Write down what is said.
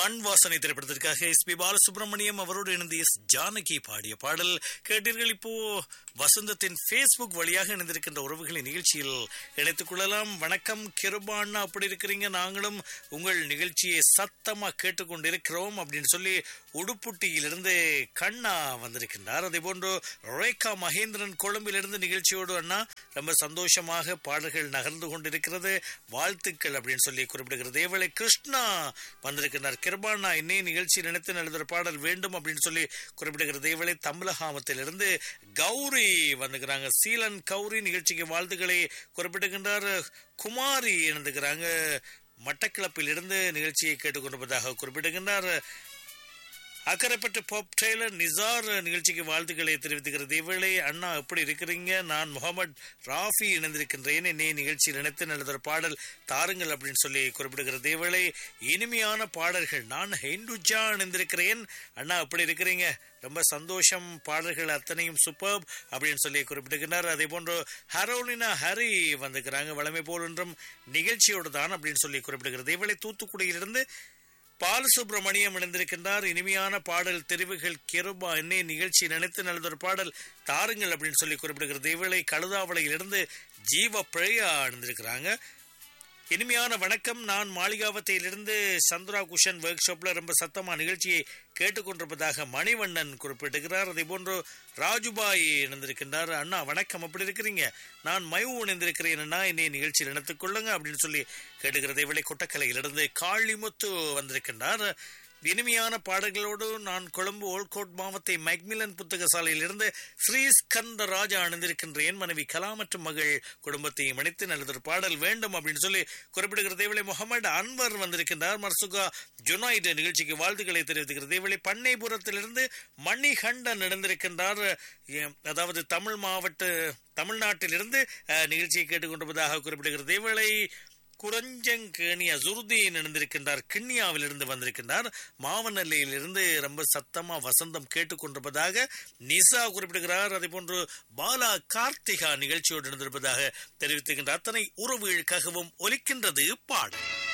மண் வாசனை திரைப்படத்திற்காக எஸ் பி பாலசுப்ரமணியம் அவரோடு இணைந்து எஸ் ஜானகி பாடிய பாடல் கேட்டீர்கள் இப்போ வசந்தத்தின் ஃபேஸ்புக் வழியாக இணைந்திருக்கின்ற உறவுகளின் நிகழ்ச்சியில் இணைத்துக் கொள்ளலாம் வணக்கம் கிருபாண்ணா அப்படி இருக்கிறீங்க நாங்களும் உங்கள் நிகழ்ச்சியை சத்தமா கேட்டுக்கொண்டிருக்கிறோம் அப்படின்னு சொல்லி உடுப்புட்டியிலிருந்து கண்ணா வந்திருக்கின்றார் அதே போன்று ரேகா மகேந்திரன் கொழும்பிலிருந்து நிகழ்ச்சியோடு அண்ணா ரொம்ப சந்தோஷமாக பாடல்கள் நகர்ந்து கொண்டிருக்கிறது வாழ்த்துக்கள் அப்படின்னு சொல்லி குறிப்பிடுகிறது ஏவேளை கிருஷ்ணா வந்திருக்கிறார் கிருபாண்ணா இன்னே நிகழ்ச்சி நினைத்து எழுதுகிற பாடல் வேண்டும் அப்படின்னு சொல்லி குறிப்பிடுகிறது ஏவேளை தமிழகாமத்திலிருந்து கௌரி வந்துக்கிறாங்க சீலன் கௌரி நிகழ்ச்சிக்கு வாழ்த்துக்களை குறிப்பிடுகின்றார் குமாரி இணைந்துக்கிறாங்க மட்டக்கிளப்பில் இருந்து நிகழ்ச்சியை கேட்டுக்கொண்டிருப்பதாக குறிப்பிடுகின்றார் அக்கறைப்பட்டு பாப் டெய்லர் நிசார் நிகழ்ச்சிக்கு வாழ்த்துக்களை தெரிவித்துக்கிறது இவளே அண்ணா எப்படி இருக்கிறீங்க நான் முகமது ராஃபி இணைந்திருக்கின்றேன் என்னை நிகழ்ச்சியில் நினைத்து நல்லதொரு பாடல் தாருங்கள் அப்படின்னு சொல்லி குறிப்பிடுகிறது இவளே இனிமையான பாடல்கள் நான் ஹெண்டுஜா இணைந்திருக்கிறேன் அண்ணா எப்படி இருக்கிறீங்க ரொம்ப சந்தோஷம் பாடல்கள் அத்தனையும் சூப்பர் அப்படின்னு சொல்லி குறிப்பிடுகிறார் அதே போன்று ஹரோலினா ஹரி வந்துக்கிறாங்க வளமை போல் என்றும் நிகழ்ச்சியோடு தான் அப்படின்னு சொல்லி குறிப்பிடுகிறது இவளை தூத்துக்குடியிலிருந்து பாலசுப்ரமணியம் இணைந்திருக்கின்றார் இனிமையான பாடல் தெரிவுகள் கிருபா என்னை நிகழ்ச்சி நினைத்து நல்லதொரு பாடல் தாருங்கள் அப்படின்னு சொல்லி குறிப்பிடுகிறது இவளை கழுதாவளையிலிருந்து ஜீவ பிழையா இணைந்திருக்கிறாங்க இனிமையான வணக்கம் நான் மாளிகாவத்தையிலிருந்து சந்திரா குஷன் ஒர்க் ஷாப்ல ரொம்ப சத்தமா நிகழ்ச்சியை கேட்டுக்கொண்டிருப்பதாக மணிவண்ணன் குறிப்பிட்டிருக்கிறார் அதே போன்று ராஜுபாய் இணைந்திருக்கின்றார் அண்ணா வணக்கம் அப்படி இருக்கிறீங்க நான் மயு இணைந்திருக்கிறேன் அண்ணா என்னை நிகழ்ச்சியில் இணைத்துக் கொள்ளுங்க அப்படின்னு சொல்லி கேட்டுக்கிறது இவளை கொட்டக்கலையிலிருந்து காளிமுத்து வந்திருக்கின்றார் இனிமையான பாடல்களோடு நான் கொழும்பு ஓல்கோட் மாவத்தை மைக்மிலன் புத்தக சாலையிலிருந்து ஸ்ரீஸ்கந்த ராஜா அணிந்திருக்கின்றேன் மனைவி கலா மற்றும் மகள் குடும்பத்தையும் இணைத்து நல்லதொரு பாடல் வேண்டும் அப்படின்னு சொல்லி குறிப்பிடுகிறது இவளை முகமது அன்வர் வந்திருக்கின்றார் மர்சுகா ஜுனைட் நிகழ்ச்சிக்கு வாழ்த்துக்களை தெரிவித்துக்கிறது இவளை பண்ணைபுரத்திலிருந்து மணிகண்டன் இணைந்திருக்கின்றார் அதாவது தமிழ் மாவட்ட தமிழ்நாட்டிலிருந்து நிகழ்ச்சியை கேட்டுக்கொண்டிருப்பதாக குறிப்பிடுகிறது இவளை குரஞ்சங்கேணி அசுருதீன் இணைந்திருக்கின்றார் கிண்ணியாவிலிருந்து வந்திருக்கின்றார் மாவனல்லையிலிருந்து ரொம்ப சத்தமா வசந்தம் கேட்டுக்கொண்டிருப்பதாக நிசா குறிப்பிடுகிறார் அதே போன்று பாலா கார்த்திகா நிகழ்ச்சியோடு இணைந்திருப்பதாக தெரிவித்துகின்ற அத்தனை உறவுகளுக்காகவும் ஒலிக்கின்றது பாடல்